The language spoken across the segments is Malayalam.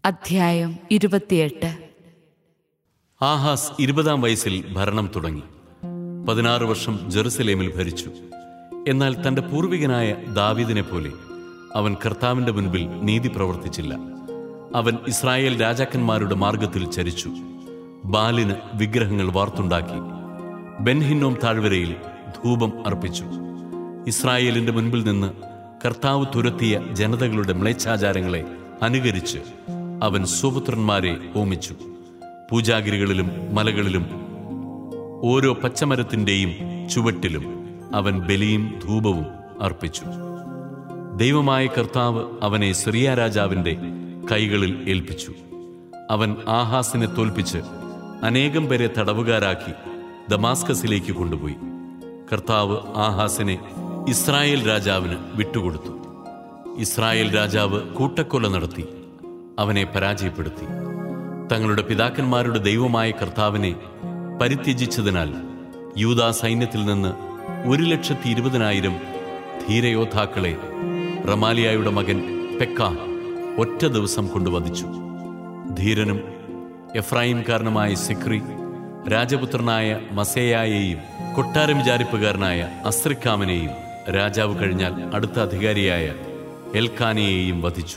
അധ്യായം ഇരുപത്തിയെട്ട് ആഹാസ് ഇരുപതാം വയസ്സിൽ ഭരണം തുടങ്ങി പതിനാറ് വർഷം ജെറുസലേമിൽ ഭരിച്ചു എന്നാൽ തന്റെ പൂർവികനായ ദാവീദിനെ പോലെ അവൻ കർത്താവിന്റെ മുൻപിൽ നീതി പ്രവർത്തിച്ചില്ല അവൻ ഇസ്രായേൽ രാജാക്കന്മാരുടെ മാർഗത്തിൽ ചരിച്ചു ബാലിന് വിഗ്രഹങ്ങൾ വാർത്തുണ്ടാക്കി ബെൻഹിന്നോം താഴ്വരയിൽ ധൂപം അർപ്പിച്ചു ഇസ്രായേലിന്റെ മുൻപിൽ നിന്ന് കർത്താവ് തുരത്തിയ ജനതകളുടെ മ്ലേച്ഛാചാരങ്ങളെ അനുകരിച്ച് അവൻ സുപുത്രന്മാരെ ഹോമിച്ചു പൂജാഗിരികളിലും മലകളിലും ഓരോ പച്ചമരത്തിന്റെയും ചുവട്ടിലും അവൻ ബലിയും ധൂപവും അർപ്പിച്ചു ദൈവമായ കർത്താവ് അവനെ സിറിയ രാജാവിന്റെ കൈകളിൽ ഏൽപ്പിച്ചു അവൻ ആഹാസിനെ തോൽപ്പിച്ച് അനേകം പേരെ തടവുകാരാക്കി ദമാസ്കസിലേക്ക് കൊണ്ടുപോയി കർത്താവ് ആഹാസിനെ ഇസ്രായേൽ രാജാവിന് വിട്ടുകൊടുത്തു ഇസ്രായേൽ രാജാവ് കൂട്ടക്കൊല നടത്തി അവനെ പരാജയപ്പെടുത്തി തങ്ങളുടെ പിതാക്കന്മാരുടെ ദൈവമായ കർത്താവിനെ പരിത്യജിച്ചതിനാൽ യൂദാ സൈന്യത്തിൽ നിന്ന് ഒരു ലക്ഷത്തി ഇരുപതിനായിരം ധീരയോദ്ധാക്കളെ റമാലിയായുടെ മകൻ പെക്ക ഒറ്റ ദിവസം കൊണ്ട് വധിച്ചു ധീരനും എഫ്രായിംകാരനുമായ സിക്രി രാജപുത്രനായ മസേയായെയും കൊട്ടാരം വിചാരിപ്പുകാരനായ അസ്രിക്കാമനെയും രാജാവ് കഴിഞ്ഞാൽ അടുത്ത അധികാരിയായ എൽക്കാനയെയും വധിച്ചു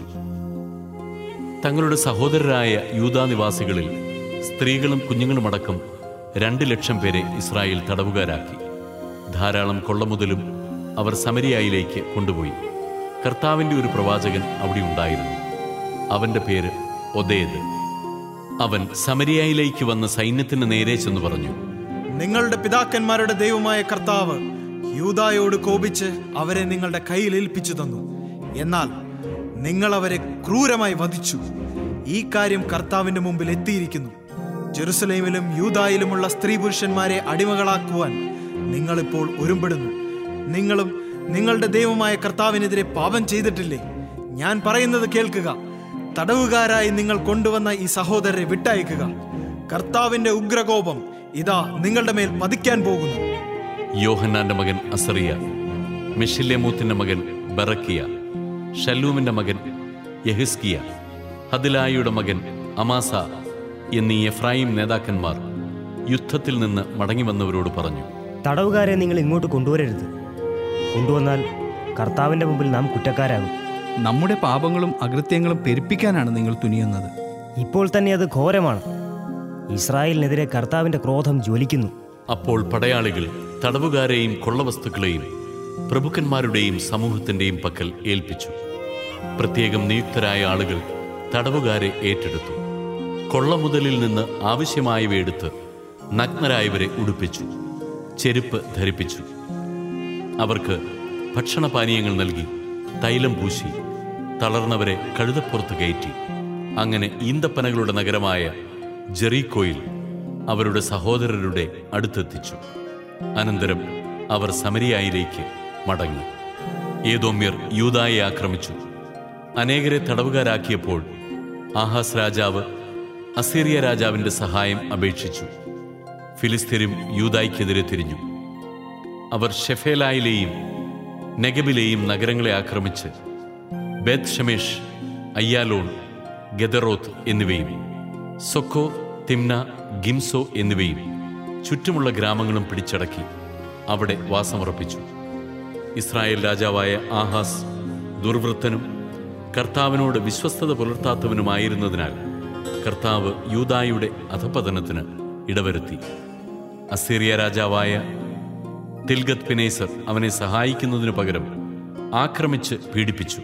തങ്ങളുടെ സഹോദരരായ യൂദാ നിവാസികളിൽ സ്ത്രീകളും കുഞ്ഞുങ്ങളുമടക്കം രണ്ട് ലക്ഷം പേരെ ഇസ്രായേൽ തടവുകാരാക്കി ധാരാളം കൊള്ളമുതലും അവർ സമരിയായിലേക്ക് കൊണ്ടുപോയി കർത്താവിന്റെ ഒരു പ്രവാചകൻ അവിടെ ഉണ്ടായിരുന്നു അവന്റെ പേര് ഒതേദ് അവൻ സമരിയായിലേക്ക് വന്ന സൈന്യത്തിന് നേരെ ചെന്ന് പറഞ്ഞു നിങ്ങളുടെ പിതാക്കന്മാരുടെ ദൈവമായ കർത്താവ് യൂദായോട് കോപിച്ച് അവരെ നിങ്ങളുടെ കയ്യിൽ ഏൽപ്പിച്ചു തന്നു എന്നാൽ നിങ്ങൾ അവരെ ക്രൂരമായി വധിച്ചു ഈ കാര്യം കർത്താവിന്റെ മുമ്പിൽ എത്തിയിരിക്കുന്നു ജെറുസലേമിലും യൂദായിലുമുള്ള സ്ത്രീ പുരുഷന്മാരെ അടിമകളാക്കുവാൻ നിങ്ങളിപ്പോൾ ഒരുമ്പെടുന്നു നിങ്ങളും നിങ്ങളുടെ ദൈവമായ കർത്താവിനെതിരെ പാപം ചെയ്തിട്ടില്ലേ ഞാൻ പറയുന്നത് കേൾക്കുക തടവുകാരായി നിങ്ങൾ കൊണ്ടുവന്ന ഈ സഹോദരരെ വിട്ടയക്കുക കർത്താവിന്റെ ഉഗ്രകോപം ഇതാ നിങ്ങളുടെ മേൽ പതിക്കാൻ പോകുന്നു യോഹന്നാന്റെ മകൻ അസറിയ മിഷില്യമൂത്തിന്റെ മകൻ ബറക്കിയ ഷല്ലൂമിന്റെ മകൻ യഹിസ്കിയ ഹദിലായിയുടെ മകൻ അമാസ എന്നീ എഫ്രായിം നേതാക്കന്മാർ യുദ്ധത്തിൽ നിന്ന് മടങ്ങിവന്നവരോട് പറഞ്ഞു തടവുകാരെ നിങ്ങൾ ഇങ്ങോട്ട് കൊണ്ടുവരരുത് കൊണ്ടുവന്നാൽ കർത്താവിൻ്റെ മുമ്പിൽ നാം കുറ്റക്കാരാകും നമ്മുടെ പാപങ്ങളും അകൃത്യങ്ങളും പെരുപ്പിക്കാനാണ് നിങ്ങൾ തുനിയുന്നത് ഇപ്പോൾ തന്നെ അത് ഘോരമാണ് ഇസ്രായേലിനെതിരെ കർത്താവിൻ്റെ ക്രോധം ജ്വലിക്കുന്നു അപ്പോൾ പടയാളികൾ തടവുകാരെയും കൊള്ളവസ്തുക്കളെയും പ്രഭുക്കന്മാരുടെയും സമൂഹത്തിന്റെയും പക്കൽ ഏൽപ്പിച്ചു പ്രത്യേകം നിയുക്തരായ ആളുകൾ തടവുകാരെ ഏറ്റെടുത്തു കൊള്ളമുതലിൽ നിന്ന് ആവശ്യമായവ എടുത്ത് നഗ്നരായവരെ ഉടുപ്പിച്ചു ചെരുപ്പ് ധരിപ്പിച്ചു അവർക്ക് ഭക്ഷണപാനീയങ്ങൾ നൽകി തൈലം പൂശി തളർന്നവരെ കഴുതപ്പുറത്ത് കയറ്റി അങ്ങനെ ഈന്തപ്പനകളുടെ നഗരമായ ജെറീക്കോയിൽ അവരുടെ സഹോദരരുടെ അടുത്തെത്തിച്ചു അനന്തരം അവർ സമരിയായിലേക്ക് മടങ്ങി ഏതോമ്യർ യൂതായെ ആക്രമിച്ചു അനേകരെ തടവുകാരാക്കിയപ്പോൾ ആഹാസ് രാജാവ് അസീറിയ രാജാവിന്റെ സഹായം അപേക്ഷിച്ചു ഫിലിസ്തീനും യൂതായ്ക്കെതിരെ തിരിഞ്ഞു അവർ ഷെഫേലായിലെയും നെഗബിലെയും നഗരങ്ങളെ ആക്രമിച്ച് ബേത് ഷമേഷ് അയ്യാലോൺ ഗദറോത്ത് എന്നിവയും സൊക്കോ തിംന ഗിംസോ എന്നിവയും ചുറ്റുമുള്ള ഗ്രാമങ്ങളും പിടിച്ചടക്കി അവിടെ വാസമുറപ്പിച്ചു ഇസ്രായേൽ രാജാവായ ആഹാസ് ദുർവൃത്തനും കർത്താവിനോട് വിശ്വസ്തത പുലർത്താത്തവനുമായിരുന്നതിനാൽ കർത്താവ് യൂതായുടെ അധപതനത്തിന് ഇടവരുത്തി അസീറിയ രാജാവായ തിൽഗത് പിനേസർ അവനെ സഹായിക്കുന്നതിനു പകരം ആക്രമിച്ച് പീഡിപ്പിച്ചു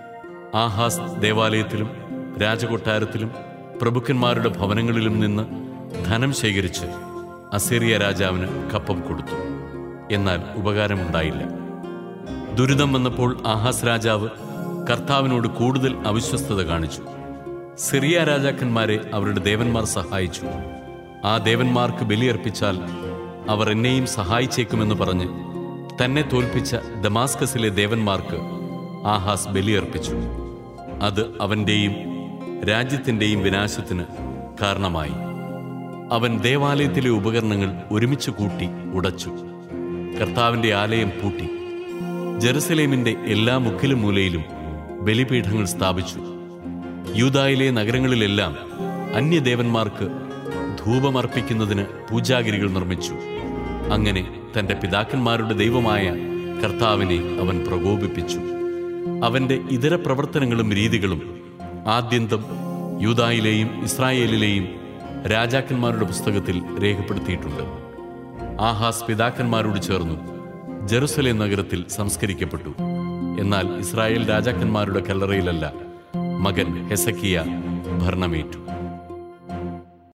ആഹാസ് ദേവാലയത്തിലും രാജകൊട്ടാരത്തിലും പ്രഭുക്കന്മാരുടെ ഭവനങ്ങളിലും നിന്ന് ധനം ശേഖരിച്ച് അസീറിയ രാജാവിന് കപ്പം കൊടുത്തു എന്നാൽ ഉപകാരമുണ്ടായില്ല ദുരിതം വന്നപ്പോൾ ആഹാസ് രാജാവ് കർത്താവിനോട് കൂടുതൽ അവിശ്വസ്തത കാണിച്ചു സിറിയ രാജാക്കന്മാരെ അവരുടെ ദേവന്മാർ സഹായിച്ചു ആ ദേവന്മാർക്ക് ബലിയർപ്പിച്ചാൽ അവർ എന്നെയും സഹായിച്ചേക്കുമെന്ന് പറഞ്ഞ് തന്നെ തോൽപ്പിച്ച ദമാസ്കസിലെ ദേവന്മാർക്ക് ആഹാസ് ബലിയർപ്പിച്ചു അത് അവന്റെയും രാജ്യത്തിന്റെയും വിനാശത്തിന് കാരണമായി അവൻ ദേവാലയത്തിലെ ഉപകരണങ്ങൾ ഒരുമിച്ച് കൂട്ടി ഉടച്ചു കർത്താവിന്റെ ആലയം പൂട്ടി ജെറുസലേമിന്റെ എല്ലാ മുക്കിലും മൂലയിലും ബലിപീഠങ്ങൾ സ്ഥാപിച്ചു യൂതായിലെ നഗരങ്ങളിലെല്ലാം അന്യദേവന്മാർക്ക് ധൂപമർപ്പിക്കുന്നതിന് പൂജാഗിരികൾ നിർമ്മിച്ചു അങ്ങനെ തന്റെ പിതാക്കന്മാരുടെ ദൈവമായ കർത്താവിനെ അവൻ പ്രകോപിപ്പിച്ചു അവന്റെ ഇതര പ്രവർത്തനങ്ങളും രീതികളും ആദ്യന്തം യൂതായിലെയും ഇസ്രായേലിലെയും രാജാക്കന്മാരുടെ പുസ്തകത്തിൽ രേഖപ്പെടുത്തിയിട്ടുണ്ട് ആഹാസ് പിതാക്കന്മാരോട് ചേർന്നു ജെറുസലേം നഗരത്തിൽ സംസ്കരിക്കപ്പെട്ടു എന്നാൽ ഇസ്രായേൽ രാജാക്കന്മാരുടെ കല്ലറയിലല്ല മകൻ ഹെസക്കിയ ഭരണമേറ്റു